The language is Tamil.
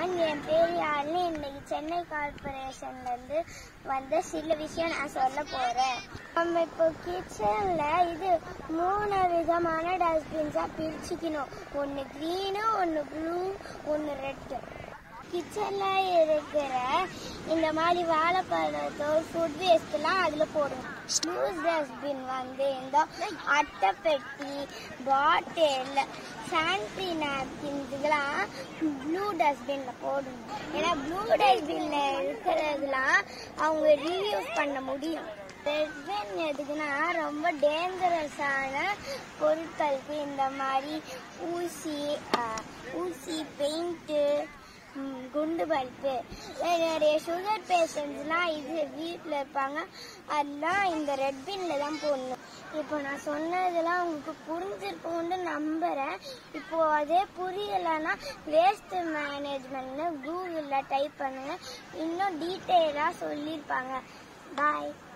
எவ்ரிவன் என் பேர் யாருன்னு இன்னைக்கு சென்னை கார்பரேஷன்ல இருந்து வந்த சில விஷயம் நான் சொல்ல போறேன் நம்ம இப்போ கிச்சன்ல இது மூணு விதமான டஸ்ட்பின்ஸா பிரிச்சுக்கணும் ஒன்னு கிரீனு ஒன்னு ப்ளூ ஒன்னு ரெட்டு கிச்சன்ல இருக்கிற இந்த மாதிரி வாழைப்பழத்தோல் ஃபுட் வேஸ்ட்லாம் அதுல போடுவோம் லூஸ் டஸ்ட்பின் வந்து இந்த அட்டை பெட்டி பாட்டில் சானிட்டரி நாப்கின்ஸ் இதெல்லாம் ப்ளூ டஸ்ட்பின்ல போடணும் ஏன்னா ப்ளூ டஸ்ட்பின்ல இருக்கிறதுலாம் அவங்க ரீயூஸ் பண்ண முடியும் டஸ்ட்பின் எதுக்குன்னா ரொம்ப டேஞ்சரஸான பொருட்களுக்கு இந்த மாதிரி ஊசி ஆஹ், ஊசி பெயிண்ட்டு ம், குண்டு பல்பு நிறைய சுகர் பேஷண்ட்ஸ்லாம் இது வீட்டில் இருப்பாங்க அதெல்லாம் இந்த ரெட் பின்ல தான் போடணும் இப்போ நான் சொன்னதெல்லாம் உங்களுக்கு புரிஞ்சிருக்கும்னு நம்புறேன் இப்போ அதே புரியலைன்னா வேஸ்ட் மேனேஜ்மெண்ட்னு கூகுளில் டைப் பண்ணுங்க இன்னும் டீட்டெயிலாக சொல்லியிருப்பாங்க பாய்